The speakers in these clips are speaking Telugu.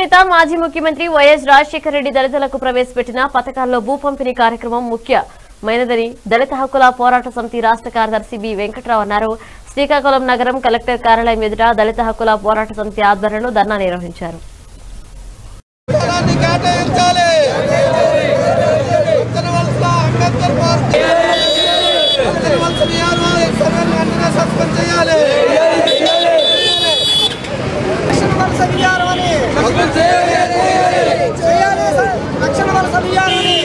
నేత మాజీ ముఖ్యమంత్రి వైఎస్ రాజశేఖర రెడ్డి దళితులకు ప్రవేశపెట్టిన పథకాల్లో భూ పంపిణీ కార్యక్రమం ముఖ్యమైనదని దళిత హక్కుల పోరాట సమితి రాష్ట్ర కార్యదర్శి బి వెంకట్రావు అన్నారు శ్రీకాకుళం నగరం కలెక్టర్ కార్యాలయం ఎదుట దళిత హక్కుల పోరాట సమితి ఆధ్వర్యంలో ధర్నా నిర్వహించారు స్థలాన్ని కేటాయించాలి ఉత్తరవలస అంబేద్కర్ పార్టీ ఉత్తరవలస నియామాలు సర్వేని వెంటనే సస్పెండ్ చేయాలి దక్షిణ వలస విహారమని చేయాలి సార్. దక్షిణ వలస విహారమని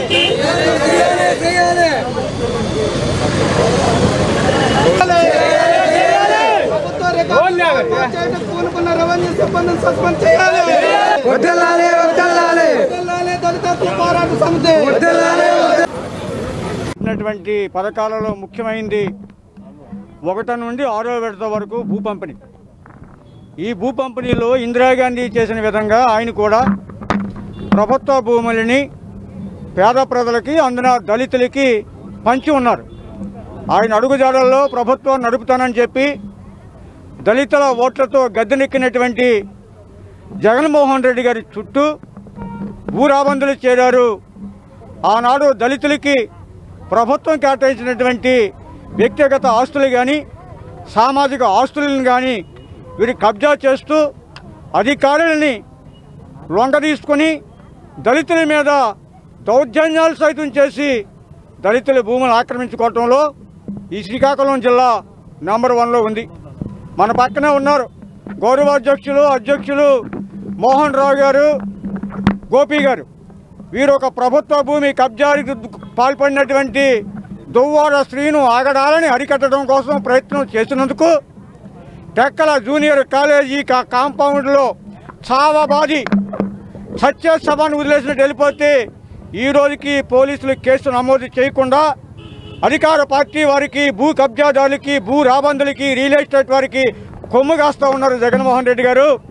ప్రభుత్వ రికార్డులు చేయడానికి పూనుకున్న రెవెన్యూ సిబ్బందిని సస్పెండ్ చేయాలి వద్దలాలే వద్దలాలే వదలాలి దళిత హక్కుల పోరాట సమితి ఉన్నటువంటి పథకాలలో ముఖ్యమైనది ఒకటి నుండి ఆరో విడత వరకు భూ పంపిణీ ఈ భూ పంపిణీలో ఇందిరాగాంధీ చేసిన విధంగా ఆయన కూడా ప్రభుత్వ భూములని పేద ప్రజలకి అందున దళితులకి పంచి ఉన్నారు ఆయన అడుగుజాడల్లో ప్రభుత్వం నడుపుతానని చెప్పి దళితుల ఓట్లతో గద్దెనెక్కినటువంటి జగన్మోహన్ రెడ్డి గారి చుట్టూ భూరాబందులు చేరారు ఆనాడు దళితులకి ప్రభుత్వం కేటాయించినటువంటి వ్యక్తిగత ఆస్తులు కానీ సామాజిక ఆస్తులను కానీ వీరు కబ్జా చేస్తూ అధికారులని లొంగ తీసుకొని దళితుల మీద దౌర్జన్యాలు సైతం చేసి దళితుల భూములు ఆక్రమించుకోవటంలో ఈ శ్రీకాకుళం జిల్లా నెంబర్ వన్లో ఉంది మన పక్కనే ఉన్నారు గౌరవాధ్యక్షులు అధ్యక్షులు మోహన్ రావు గారు గోపి గారు వీరు ఒక ప్రభుత్వ భూమి కబ్జానికి పాల్పడినటువంటి దువ్వాడ స్త్రీను ఆగడాలని అరికట్టడం కోసం ప్రయత్నం చేసినందుకు టెక్కల జూనియర్ కాలేజీ కా- కాంపౌండ్లో చావబాది సత్య సభను వదిలేసినట్టు వెళ్ళిపోతే ఈ రోజుకి పోలీసులు కేసు నమోదు చేయకుండా అధికార పార్టీ వారికి భూ కబ్జాదారులకి భూ రాబందులకి రియల్ ఎస్టేట్ వారికి కొమ్ము కాస్తా ఉన్నారు జగన్మోహన్ రెడ్డి గారు